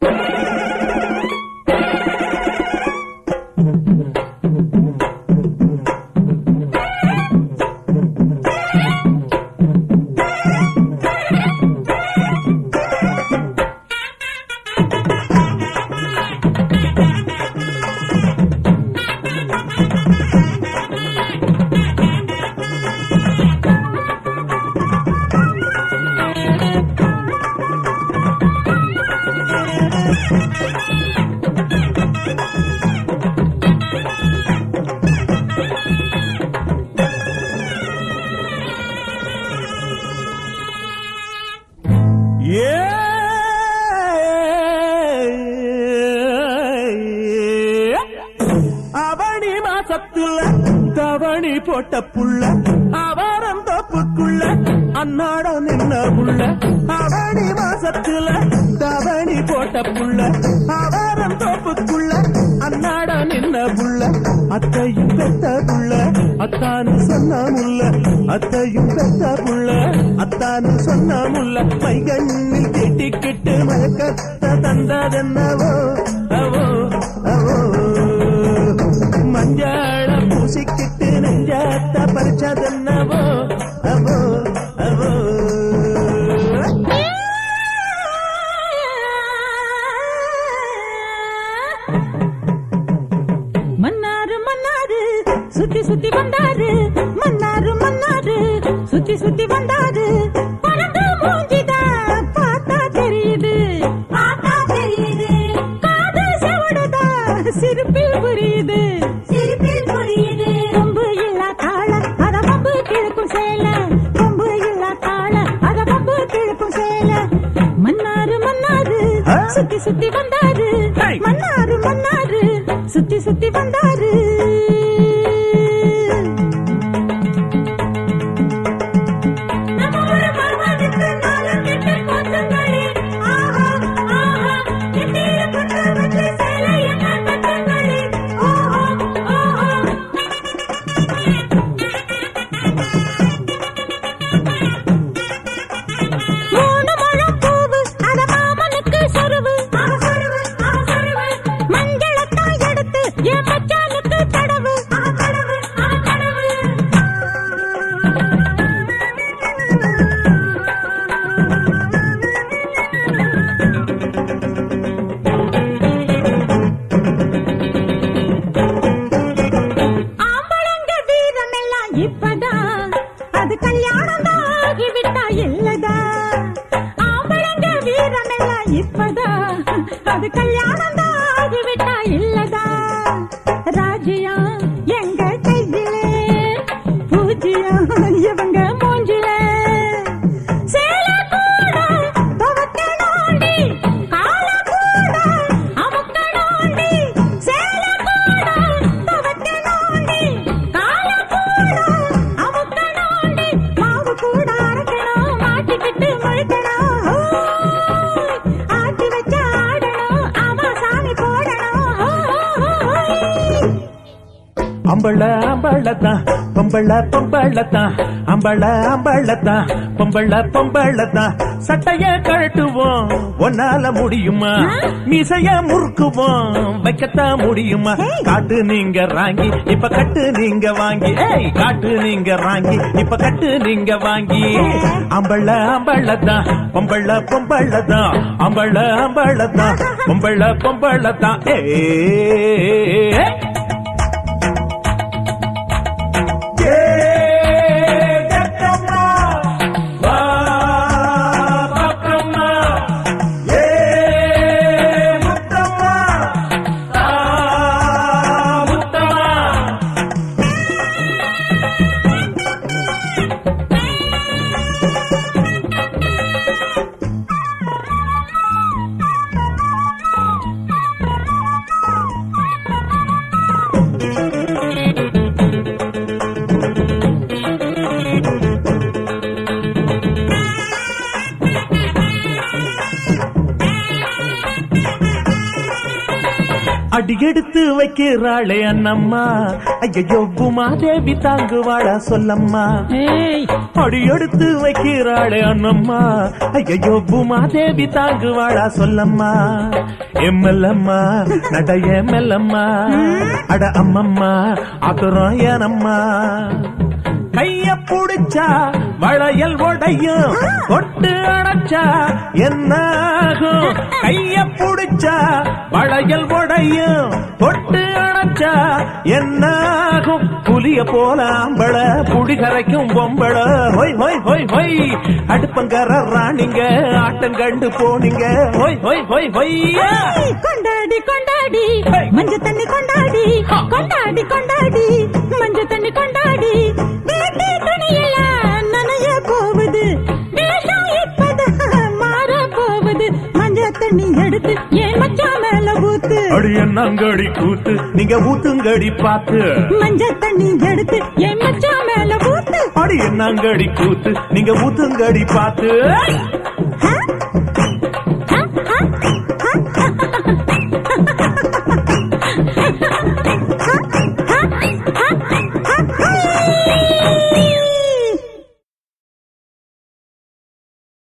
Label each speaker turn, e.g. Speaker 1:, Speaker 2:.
Speaker 1: அவனி மாசத்துல தவணி போட்ட புள்ள அவரம் தோப்புக்குள்ள அன்னாட நின்ன புள்ள அவனி மாசத்துல தவணி போட்ட புள்ள அவரம் தோப்புக்குள்ள அன்னாட நின்ன புள்ள அத்தையும் பெத்த புள்ள அத்தானு சொன்ன முல்ல அத்தையும் பெத்த புள்ள அத்தானு சொன்ன முல்ல மைகண்ணில் கெட்டிக்கிட்டு மயக்கத்த தந்ததென்னவோ அவோ அவோ மஞ்சாள பூசிக்கிட்டு நெஞ்சாத்த பறிச்சதென்னவோ அவோ அவோ
Speaker 2: மன்னாரு மன்னாரு சுத்தி சுத்தி வந்தாரு மன்னாரு மன்னாரு சுத்தி சுத்தி வந்தாரு பறந்து மூஞ்சிதான் பார்த்தா தெரியுது பார்த்தா தெரியுது காது செவடுதா சிரிப்பில் புரியுது சிரிப்பில் புரியுது கொம்பு இல்லா காள அத பம்பு கிழக்கும் சேல கொம்பு இல்லா காள அத பம்பு கிழக்கும் சேல மன்னாரு மன்னாரு சுத்தி சுத்தி வந்தாரு
Speaker 1: Hey!
Speaker 2: மன்னாரு மன்னாரு சுத்தி சுத்தி வந்தாரு நம்ம ஒரு மருமகனுக்கு நாலும் கெட்ட கோத்தங்களே. ஆஹா, ஆஹா, நெத்தியில பொட்டு வச்சு சேலை என்ன கட்டுங்களே. ஓஹோ, ஓஹோ. மூணு முழம் பூவு அத மாமனுக்கு சொருவு மஞ்சளத்தான் எடுத்து என் மச்சானுக்கு தடவு தடவு தடவு ஆம்பளங்க வீரம் எல்லாம் இப்பதான் அது கல்யாணம் தான் ஆகிவிட்டா இல்லதா ஆம்பளங்க வீரம் எல்லாம் இப்பதான் அது கல்யாணம் தான் ஆகிவிட்டா இல்லதா ராஜ்யம் எங்க கையிலே பூஜ்யம் இவங்க மூஞ்சிலே சேல கூட துவக்கணோண்டி கால கூட அமுக்கணோண்டி சேல கூட துவக்கணோண்டி கால கூட அமுக்கணோண்டி மாவு கூட அரைக்கணும் மாட்டிக்கிட்டு முழிக்கணும் ஹோய். ஆட்டி வச்ச ஆடணும் ஆமா சாமி போடணும் ஹோய்.
Speaker 1: அம்பள அம்பளத்தான் பொம்பள பொம்பளத்தான் அம்பள அம்பளத்தான் பொம்பள பொம்பளத்தான் சட்டைய கழட்டுவோம் ஒன்னால முடியுமா மீசைய முறுக்குவோம் வைக்கத்தான் முடியுமா காட்டு நீங்க ராங்கி இப்ப கட்டு நீங்க வாங்கி ஏய் காட்டு நீங்க ராங்கி இப்ப கட்டு நீங்க வாங்கி அம்பள அம்பளத்தான் பொம்பள பொம்பளத்தான் அம்பள அம்பளத்தான் பொம்பள பொம்பளத்தான் ஏ அடி எடுத்து வைக்கிறாளே அண்ணம்மா ஐயோ பூமாதேவி தாங்குவாளா சொல்லம்மா
Speaker 2: ஏய்
Speaker 1: அடி எடுத்து வைக்கிறாளே அண்ணம்மா ஐயோ பூமாதேவி தாங்குவாளா சொல்லம்மா எம்மெல்லம்மா நடைய மெல்லம்மா அட அம்மம்மா அப்புறம் ஏனம்மா கைய புடிச்சா வளையல் உடையும் கொட்டு அணைச்சா என்ன ஆகும் கைய புடிச்சா வளையல் உடையும் கொட்டு அணைச்சா என்ன ஆகும் புலிய போல ஆம்பள புடி கரைக்கும் பொம்பள ஹொய் ஹொய் ஹொய் ஹொய் அடுப்பங்கர ராணிங்க ஆட்டம் கண்டு போனீங்க ஹொய் ஹொய் ஹொய் ஹொய்யா
Speaker 2: கொண்டாடி கொண்டாடி
Speaker 1: Hey.
Speaker 2: மஞ்ச தண்ணி கொண்டாடி
Speaker 1: Ha.
Speaker 2: கொண்டாடி கொண்டாடி மஞ்ச தண்ணி கொண்டாடி வேட்டி துணியெல்லாம் நனைய போகுது வேஷம் இப்பதான் மாற போகுது மஞ்ச தண்ணி எடுத்து ஏன் மச்சான் மேல ஊத்து
Speaker 1: அடி என்னங்கடி கூத்து நீங்க ஊத்துங்கடி பாத்து
Speaker 2: மஞ்ச தண்ணி எடுத்து என் மச்சான் மேல ஊத்து
Speaker 1: அடி என்னங்கடி கூத்து நீங்க ஊத்துங்கடி பாத்து